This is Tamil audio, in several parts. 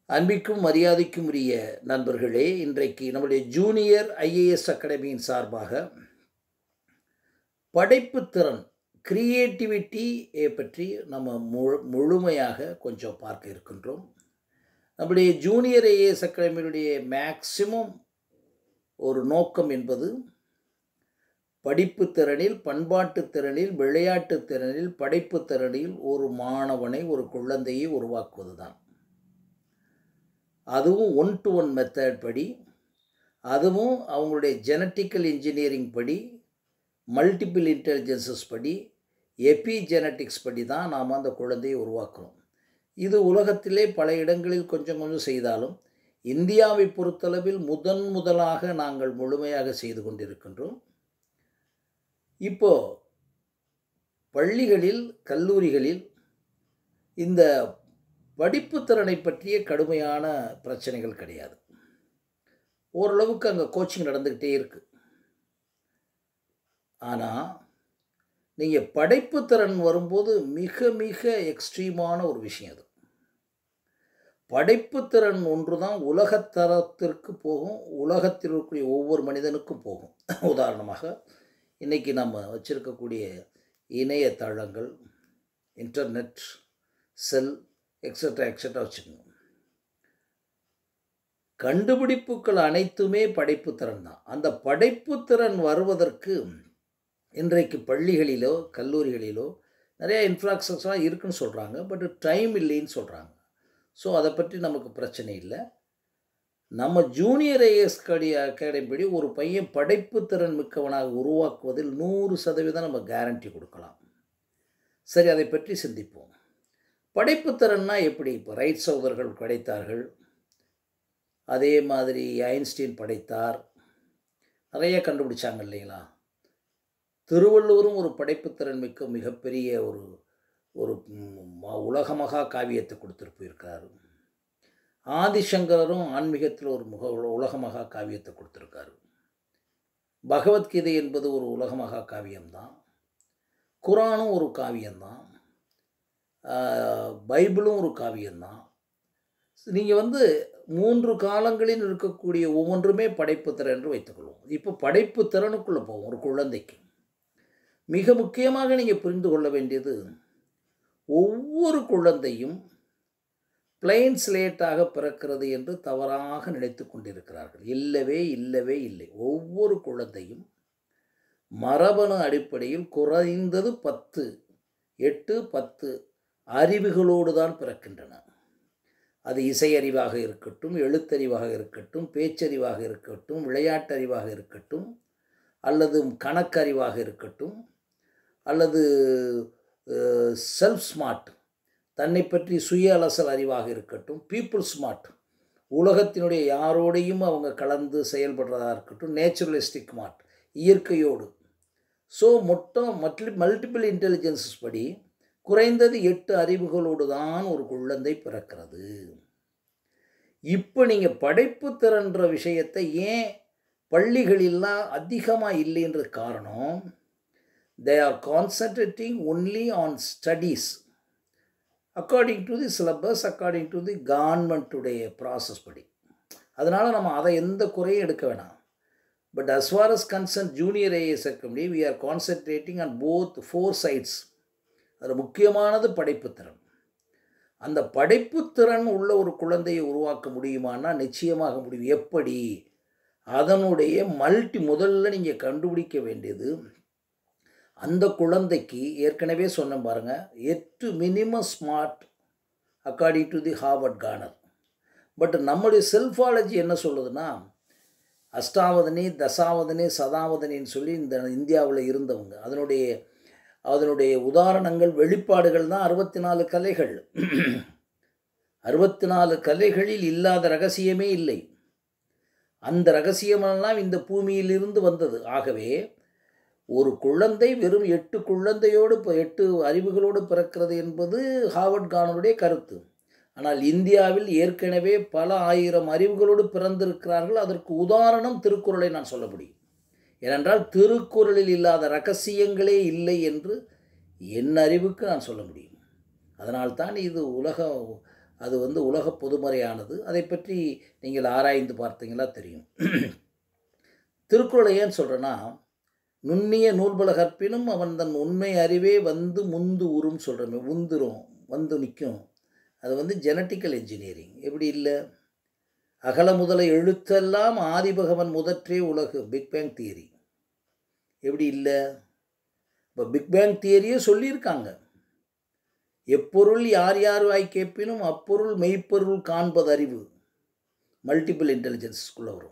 அன்பிற்கும் மரியாதைக்கும் உரிய நண்பர்களே இன்றைக்கு நம்முடைய ஜூனியர் ஐஏஎஸ் அகாடமியின் சார்பாக படைப்புத்திறன் கிரியேட்டிவிட்டியை பற்றி நம்ம முழு முழுமையாக கொஞ்சம் பார்க்க இருக்கின்றோம் நம்முடைய ஜூனியர் ஐஏஎஸ் அகாடமியினுடைய மேக்சிமம் ஒரு நோக்கம் என்பது படிப்பு திறனில் பண்பாட்டு திறனில் விளையாட்டு திறனில் படைப்பு திறனில் ஒரு மாணவனை ஒரு குழந்தையை உருவாக்குவது தான் அதுவும் ஒன் டு ஒன் மெத்தட் படி அதுவும் அவங்களுடைய ஜெனட்டிக்கல் இன்ஜினியரிங் படி மல்டிபிள் இன்டெலிஜென்சஸ் படி எபி ஜெனட்டிக்ஸ் படி தான் நாம் அந்த குழந்தையை உருவாக்குறோம் இது உலகத்திலே பல இடங்களில் கொஞ்சம் கொஞ்சம் செய்தாலும் இந்தியாவை பொறுத்தளவில் முதன் முதலாக நாங்கள் முழுமையாக செய்து கொண்டிருக்கின்றோம் இப்போ பள்ளிகளில் கல்லூரிகளில் இந்த படிப்பு திறனை பற்றிய கடுமையான பிரச்சனைகள் கிடையாது ஓரளவுக்கு அங்கே கோச்சிங் நடந்துக்கிட்டே இருக்கு ஆனால் நீங்கள் படைப்பு திறன் வரும்போது மிக மிக எக்ஸ்ட்ரீமான ஒரு விஷயம் அது படைப்பு திறன் ஒன்று தான் உலகத்தரத்திற்கு போகும் உலகத்தில் இருக்கக்கூடிய ஒவ்வொரு மனிதனுக்கும் போகும் உதாரணமாக இன்றைக்கி நம்ம வச்சுருக்கக்கூடிய இணையதளங்கள் இன்டர்நெட் செல் எக்ஸட்ரா எக்ஸட்ரா வச்சுக்கோங்க கண்டுபிடிப்புகள் அனைத்துமே படைப்புத்திறன் தான் அந்த படைப்புத்திறன் வருவதற்கு இன்றைக்கு பள்ளிகளிலோ கல்லூரிகளிலோ நிறையா இன்ஃப்ராஸ்ட்ரக்சராக இருக்குன்னு சொல்கிறாங்க பட் டைம் இல்லைன்னு சொல்கிறாங்க ஸோ அதை பற்றி நமக்கு பிரச்சனை இல்லை நம்ம ஜூனியர் ஐஎஸ் கடி அகாடமி படி ஒரு பையன் படைப்பு திறன் மிக்கவனாக உருவாக்குவதில் நூறு சதவீதம் நம்ம கேரண்டி கொடுக்கலாம் சரி அதை பற்றி சிந்திப்போம் படைப்புத்திறன்னா எப்படி இப்போ ரைட் சகோதரர்கள் படைத்தார்கள் அதே மாதிரி ஐன்ஸ்டீன் படைத்தார் நிறைய கண்டுபிடிச்சாங்க இல்லைங்களா திருவள்ளுவரும் ஒரு படைப்புத்திறன் மிக்க மிகப்பெரிய ஒரு ஒரு உலக மகா காவியத்தை கொடுத்துட்டு போயிருக்காரு ஆதிசங்கரரும் ஆன்மீகத்தில் ஒரு முக உலக மகா காவியத்தை கொடுத்துருக்காரு பகவத்கீதை என்பது ஒரு உலக மகா காவியம்தான் குரானும் ஒரு காவியம்தான் பைபிளும் ஒரு காவியம்தான் நீங்கள் வந்து மூன்று காலங்களில் இருக்கக்கூடிய ஒவ்வொன்றுமே படைப்பு திறன் என்று வைத்துக்கொள்வோம் இப்போ படைப்பு திறனுக்குள்ளே போவோம் ஒரு குழந்தைக்கு மிக முக்கியமாக நீங்கள் புரிந்து கொள்ள வேண்டியது ஒவ்வொரு குழந்தையும் பிளைன் ஸ்லேட்டாக பிறக்கிறது என்று தவறாக நினைத்து கொண்டிருக்கிறார்கள் இல்லவே இல்லவே இல்லை ஒவ்வொரு குழந்தையும் மரபணு அடிப்படையில் குறைந்தது பத்து எட்டு பத்து அறிவுகளோடு தான் பிறக்கின்றன அது இசையறிவாக இருக்கட்டும் எழுத்தறிவாக இருக்கட்டும் பேச்சறிவாக இருக்கட்டும் விளையாட்டறிவாக இருக்கட்டும் அல்லது கணக்கறிவாக இருக்கட்டும் அல்லது செல்ஃப் ஸ்மார்ட் தன்னை பற்றி சுய அலசல் அறிவாக இருக்கட்டும் பீப்புள் ஸ்மார்ட் உலகத்தினுடைய யாரோடையும் அவங்க கலந்து செயல்படுறதா இருக்கட்டும் நேச்சுரலிஸ்டிக் மார்ட் இயற்கையோடு ஸோ மொத்தம் மல்டி மல்டிபிள் இன்டெலிஜென்சஸ் படி குறைந்தது எட்டு அறிவுகளோடு தான் ஒரு குழந்தை பிறக்கிறது இப்போ நீங்கள் படைப்பு திறன்ற விஷயத்தை ஏன் பள்ளிகளெல்லாம் அதிகமாக இல்லைன்ற காரணம் they are concentrating only on studies according to the syllabus according to the கவர்மெண்ட்டுடைய ப்ராசஸ் படி அதனால் நம்ம அதை எந்த குறையும் எடுக்க வேணாம் but as far as concern junior IAS அக்கம்படி we are concentrating on both four sides அதில் முக்கியமானது படைப்புத்திறன் அந்த படைப்புத்திறன் உள்ள ஒரு குழந்தையை உருவாக்க முடியுமானா நிச்சயமாக முடியும் எப்படி அதனுடைய மல்டி முதல்ல நீங்கள் கண்டுபிடிக்க வேண்டியது அந்த குழந்தைக்கு ஏற்கனவே சொன்ன பாருங்கள் எட்டு minimum smart according to the Harvard corner but நம்முடைய செல்ஃபாலஜி என்ன சொல்லுதுன்னா அஷ்டாவதனி தசாவதனி சதாவதனின்னு சொல்லி இந்த இந்தியாவில் இருந்தவங்க அதனுடைய அதனுடைய உதாரணங்கள் வெளிப்பாடுகள் தான் அறுபத்தி நாலு கலைகள் அறுபத்தி நாலு கலைகளில் இல்லாத ரகசியமே இல்லை அந்த ரகசியமெல்லாம் இந்த பூமியிலிருந்து வந்தது ஆகவே ஒரு குழந்தை வெறும் எட்டு குழந்தையோடு இப்போ எட்டு அறிவுகளோடு பிறக்கிறது என்பது ஹார்வர்ட் கானுடைய கருத்து ஆனால் இந்தியாவில் ஏற்கனவே பல ஆயிரம் அறிவுகளோடு பிறந்திருக்கிறார்கள் அதற்கு உதாரணம் திருக்குறளை நான் சொல்ல முடியும் ஏனென்றால் திருக்குறளில் இல்லாத ரகசியங்களே இல்லை என்று என் அறிவுக்கு நான் சொல்ல முடியும் அதனால்தான் இது உலக அது வந்து உலக பொதுமறையானது அதை பற்றி நீங்கள் ஆராய்ந்து பார்த்தீங்களா தெரியும் திருக்குறளை ஏன் சொல்கிறேன்னா நுண்ணிய நூல்பல கற்பினும் அவன் தன் உண்மை அறிவே வந்து முந்து உரும் சொல்கிறோமே உந்துரும் வந்து நிற்கும் அது வந்து ஜெனட்டிக்கல் இன்ஜினியரிங் எப்படி இல்லை அகல முதல எழுத்தெல்லாம் ஆதிபகவன் முதற்றே உலகு பிக் பேங் தியரி எப்படி இல்லை இப்போ பிக் பேங் தியரியே சொல்லியிருக்காங்க எப்பொருள் யார் யார் வாய் கேட்பினும் அப்பொருள் மெய்ப்பொருள் காண்பது அறிவு மல்டிபிள் இன்டெலிஜென்ஸ்க்குள்ளே வரும்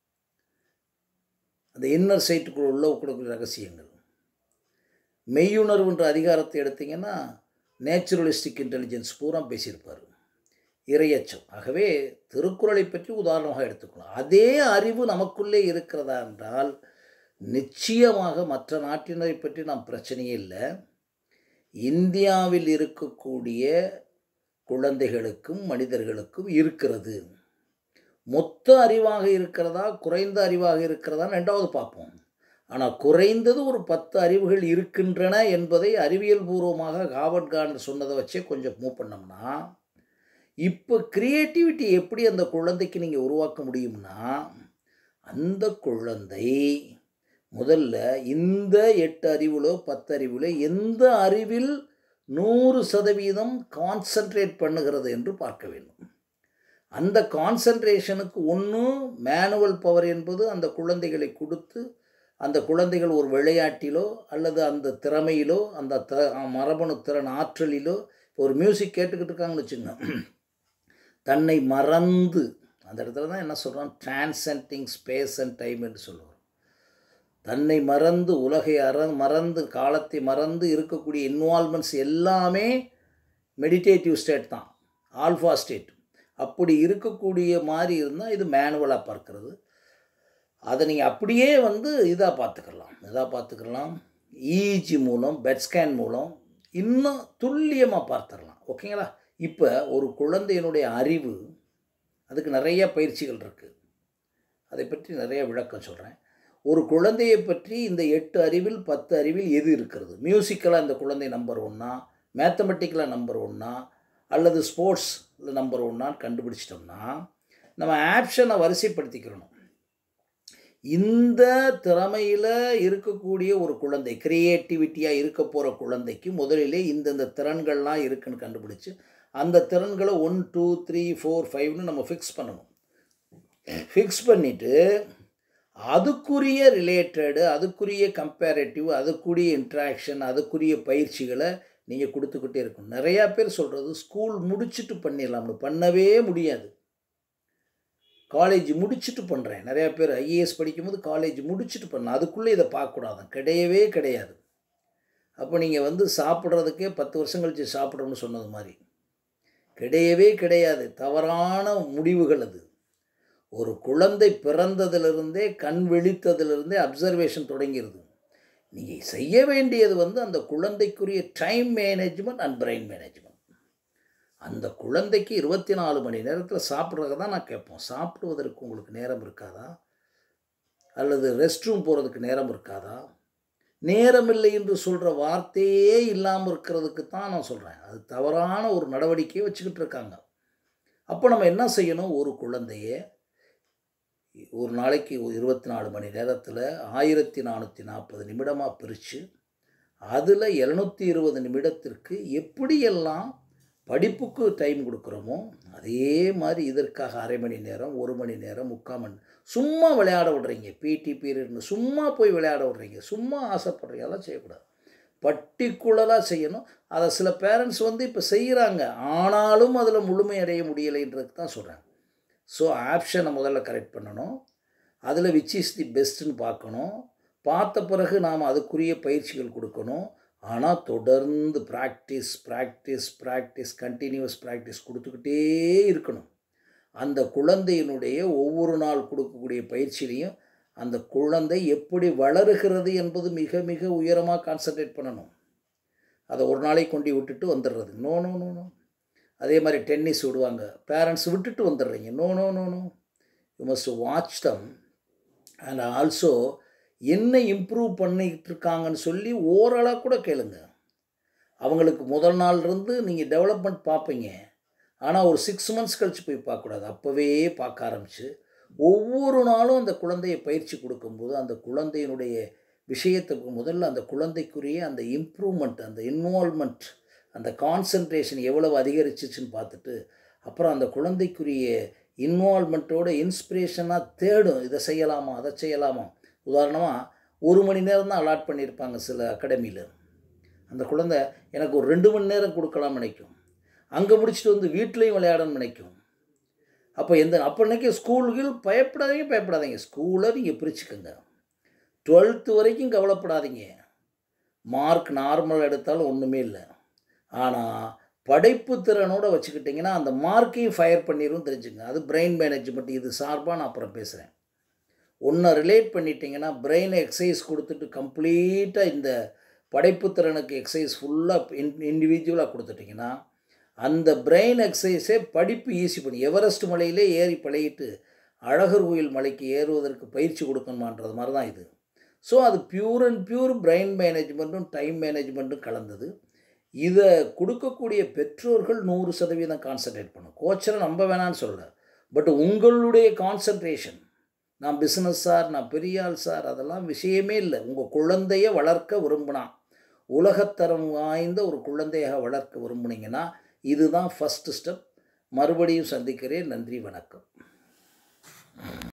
அந்த இன்னர் சைட்டுக்குள்ள உள்ள கொடுக்குற ரகசியங்கள் மெய்யுணர்வுன்ற அதிகாரத்தை எடுத்தீங்கன்னா நேச்சுரலிஸ்டிக் இன்டெலிஜென்ஸ் பூரா பேசியிருப்பார் இரையச்சம் ஆகவே திருக்குறளை பற்றி உதாரணமாக எடுத்துக்கலாம் அதே அறிவு நமக்குள்ளே இருக்கிறதா என்றால் நிச்சயமாக மற்ற நாட்டினரை பற்றி நாம் பிரச்சனையே இல்லை இந்தியாவில் இருக்கக்கூடிய குழந்தைகளுக்கும் மனிதர்களுக்கும் இருக்கிறது மொத்த அறிவாக இருக்கிறதா குறைந்த அறிவாக இருக்கிறதா ரெண்டாவது பார்ப்போம் ஆனால் குறைந்தது ஒரு பத்து அறிவுகள் இருக்கின்றன என்பதை அறிவியல் பூர்வமாக ஹாவர்ட் கார்னர் சொன்னதை வச்சே கொஞ்சம் மூவ் பண்ணோம்னா இப்போ க்ரியேட்டிவிட்டி எப்படி அந்த குழந்தைக்கு நீங்கள் உருவாக்க முடியும்னா அந்த குழந்தை முதல்ல இந்த எட்டு அறிவிலோ பத்து அறிவிலோ எந்த அறிவில் நூறு சதவீதம் கான்சன்ட்ரேட் பண்ணுகிறது என்று பார்க்க வேண்டும் அந்த கான்சன்ட்ரேஷனுக்கு ஒன்று மேனுவல் பவர் என்பது அந்த குழந்தைகளை கொடுத்து அந்த குழந்தைகள் ஒரு விளையாட்டிலோ அல்லது அந்த திறமையிலோ அந்த த மரபணு திறன் ஆற்றலிலோ ஒரு மியூசிக் கேட்டுக்கிட்டு இருக்காங்கன்னு வச்சுங்க தன்னை மறந்து அந்த இடத்துல தான் என்ன சொல்கிறோம் டிரான்சென்டிங் ஸ்பேஸ் அண்ட் டைம் என்று சொல்லுவோம் தன்னை மறந்து உலகை அற மறந்து காலத்தை மறந்து இருக்கக்கூடிய இன்வால்மெண்ட்ஸ் எல்லாமே மெடிடேட்டிவ் ஸ்டேட் தான் ஆல்ஃபா ஸ்டேட் அப்படி இருக்கக்கூடிய மாதிரி இருந்தால் இது மேனுவலாக பார்க்கறது அதை நீங்கள் அப்படியே வந்து இதாக பார்த்துக்கலாம் இதாக பார்த்துக்கலாம் இஜி மூலம் பெட் ஸ்கேன் மூலம் இன்னும் துல்லியமாக பார்த்துடலாம் ஓகேங்களா இப்போ ஒரு குழந்தையினுடைய அறிவு அதுக்கு நிறைய பயிற்சிகள் இருக்குது அதை பற்றி நிறைய விளக்கம் சொல்கிறேன் ஒரு குழந்தையை பற்றி இந்த எட்டு அறிவில் பத்து அறிவில் எது இருக்கிறது மியூசிக்கலாக இந்த குழந்தை நம்பர் ஒன்றா மேத்தமெட்டிக்கலாக நம்பர் ஒன்றா அல்லது ஸ்போர்ட்ஸில் நம்பர் ஒன்றான்னு கண்டுபிடிச்சிட்டோம்னா நம்ம ஆப்ஷனை வரிசைப்படுத்திக்கிறணும் இந்த திறமையில் இருக்கக்கூடிய ஒரு குழந்தை க்ரியேட்டிவிட்டியாக இருக்க போகிற குழந்தைக்கு முதலிலே இந்தந்த திறன்கள்லாம் இருக்குன்னு கண்டுபிடிச்சு அந்த திறன்களை ஒன் டூ த்ரீ ஃபோர் ஃபைவ்னு நம்ம ஃபிக்ஸ் பண்ணணும் ஃபிக்ஸ் பண்ணிவிட்டு அதுக்குரிய ரிலேட்டடு அதுக்குரிய கம்பேரேட்டிவ் அதுக்குரிய இன்ட்ராக்ஷன் அதுக்குரிய பயிற்சிகளை நீங்கள் கொடுத்துக்கிட்டே இருக்கணும் நிறையா பேர் சொல்கிறது ஸ்கூல் முடிச்சுட்டு பண்ணிடலாம்னு பண்ணவே முடியாது காலேஜ் முடிச்சுட்டு பண்ணுறேன் நிறையா பேர் ஐஏஎஸ் படிக்கும்போது காலேஜ் முடிச்சுட்டு பண்ண அதுக்குள்ளே இதை பார்க்கக்கூடாது கிடையவே கிடையாது அப்போ நீங்கள் வந்து சாப்பிட்றதுக்கே பத்து வருஷம் கழித்து சாப்பிட்றோம்னு சொன்னது மாதிரி கிடையவே கிடையாது தவறான முடிவுகள் அது ஒரு குழந்தை பிறந்ததிலிருந்தே கண் விழித்ததிலிருந்தே அப்சர்வேஷன் தொடங்கிறது நீங்கள் செய்ய வேண்டியது வந்து அந்த குழந்தைக்குரிய time management and brain management அந்த குழந்தைக்கு இருபத்தி நாலு மணி நேரத்தில் சாப்பிட்றத தான் நான் கேட்போம் சாப்பிடுவதற்கு உங்களுக்கு நேரம் இருக்காதா அல்லது ரெஸ்ட் ரூம் போகிறதுக்கு நேரம் இருக்காதா நேரம் இல்லை என்று சொல்கிற வார்த்தையே இல்லாமல் இருக்கிறதுக்கு தான் நான் சொல்கிறேன் அது தவறான ஒரு நடவடிக்கையை வச்சுக்கிட்டு இருக்காங்க அப்போ நம்ம என்ன செய்யணும் ஒரு குழந்தைய ஒரு நாளைக்கு இருபத்தி நாலு மணி நேரத்தில் ஆயிரத்தி நானூற்றி நாற்பது நிமிடமாக பிரித்து அதில் எழுநூற்றி இருபது நிமிடத்திற்கு எப்படியெல்லாம் படிப்புக்கு டைம் கொடுக்குறோமோ அதே மாதிரி இதற்காக அரை மணி நேரம் ஒரு மணி நேரம் முக்கால் மணி சும்மா விளையாட விடுறீங்க பிடி பீரியட்னு சும்மா போய் விளையாட விடுறீங்க சும்மா ஆசைப்படுறீங்க அதெல்லாம் செய்யக்கூடாது பர்டிகுலராக செய்யணும் அதை சில பேரண்ட்ஸ் வந்து இப்போ செய்கிறாங்க ஆனாலும் அதில் முழுமை அடைய முடியலைன்றதுக்கு தான் சொல்கிறேன் ஸோ ஆப்ஷனை முதல்ல கரெக்ட் பண்ணணும் அதில் விச் இஸ் தி பெஸ்ட்டுன்னு பார்க்கணும் பார்த்த பிறகு நாம் அதுக்குரிய பயிற்சிகள் கொடுக்கணும் ஆனால் தொடர்ந்து practice practice practice continuous practice கொடுத்துக்கிட்டே இருக்கணும் அந்த குழந்தையினுடைய ஒவ்வொரு நாள் கொடுக்கக்கூடிய பயிற்சியிலையும் அந்த குழந்தை எப்படி வளருகிறது என்பது மிக மிக உயரமாக கான்சன்ட்ரேட் பண்ணணும் அதை ஒரு நாளைக்கு கொண்டு விட்டுட்டு வந்துடுறது நோ நோ நோ நோ அதே மாதிரி டென்னிஸ் விடுவாங்க பேரண்ட்ஸ் விட்டுட்டு வந்துடுறீங்க no no no no you must watch them and also என்ன இம்ப்ரூவ் பண்ணிக்கிட்டு இருக்காங்கன்னு சொல்லி ஓரளவு கூட கேளுங்க அவங்களுக்கு முதல் நாள் இருந்து நீங்கள் டெவலப்மெண்ட் பார்ப்பீங்க ஆனால் ஒரு சிக்ஸ் மந்த்ஸ் கழித்து போய் பார்க்கக்கூடாது அப்போவே பார்க்க ஆரம்பித்து ஒவ்வொரு நாளும் அந்த குழந்தையை பயிற்சி கொடுக்கும்போது அந்த குழந்தையினுடைய விஷயத்துக்கு முதல்ல அந்த குழந்தைக்குரிய அந்த இம்ப்ரூவ்மெண்ட் அந்த இன்வால்மெண்ட் அந்த கான்சன்ட்ரேஷன் எவ்வளவு அதிகரிச்சிச்சுன்னு பார்த்துட்டு அப்புறம் அந்த குழந்தைக்குரிய இன்வால்மெண்ட்டோட இன்ஸ்பிரேஷனாக தேடும் இதை செய்யலாமா அதை செய்யலாமா உதாரணமாக ஒரு மணி நேரம் தான் அலாட் பண்ணியிருப்பாங்க சில அகாடமியில் அந்த குழந்தை எனக்கு ஒரு ரெண்டு மணி நேரம் கொடுக்கலாம்னு நினைக்கும் அங்கே முடிச்சுட்டு வந்து வீட்லேயும் விளையாடணும்னு நினைக்கும் அப்போ எந்த அப்போ நினைக்க ஸ்கூல்கள் பயப்படாதீங்க பயப்படாதீங்க ஸ்கூலை நீங்கள் பிரிச்சுக்கோங்க டுவெல்த்து வரைக்கும் கவலைப்படாதீங்க மார்க் நார்மல் எடுத்தாலும் ஒன்றுமே இல்லை ஆனால் படைப்பு திறனோடு வச்சுக்கிட்டிங்கன்னா அந்த மார்க்கையும் ஃபயர் பண்ணிடும் தெரிஞ்சுங்க அது பிரெயின் மேனேஜ்மெண்ட் இது சார்பாக நான் அப்புறம் பேசுகிறேன் ஒன்றை ரிலேட் பண்ணிட்டீங்கன்னா பிரெயினை எக்ஸசைஸ் கொடுத்துட்டு கம்ப்ளீட்டாக இந்த படைப்பு திறனுக்கு எக்ஸசைஸ் ஃபுல்லாக இன் இண்டிவிஜுவலாக கொடுத்துட்டிங்கன்னா அந்த பிரெயின் எக்ஸசைஸே படிப்பு ஈஸி பண்ணி எவரெஸ்ட் மலையிலே ஏறி பழகிட்டு அழகர் கோயில் மலைக்கு ஏறுவதற்கு பயிற்சி கொடுக்கணுமான்றது மாதிரி தான் இது ஸோ அது பியூர் அண்ட் பியூர் பிரெயின் மேனேஜ்மெண்ட்டும் டைம் மேனேஜ்மெண்ட்டும் கலந்தது இதை கொடுக்கக்கூடிய பெற்றோர்கள் நூறு சதவீதம் கான்சன்ட்ரேட் பண்ணும் கோச்சரை நம்ப வேணான்னு சொல்ல பட் உங்களுடைய கான்சன்ட்ரேஷன் நான் பிஸ்னஸ் சார் நான் பெரிய ஆள் சார் அதெல்லாம் விஷயமே இல்லை உங்கள் குழந்தைய வளர்க்க விரும்பினா உலகத்தரம் வாய்ந்த ஒரு குழந்தையாக வளர்க்க விரும்புனீங்கன்னா இதுதான் ஃபஸ்ட்டு ஸ்டெப் மறுபடியும் சந்திக்கிறேன் நன்றி வணக்கம்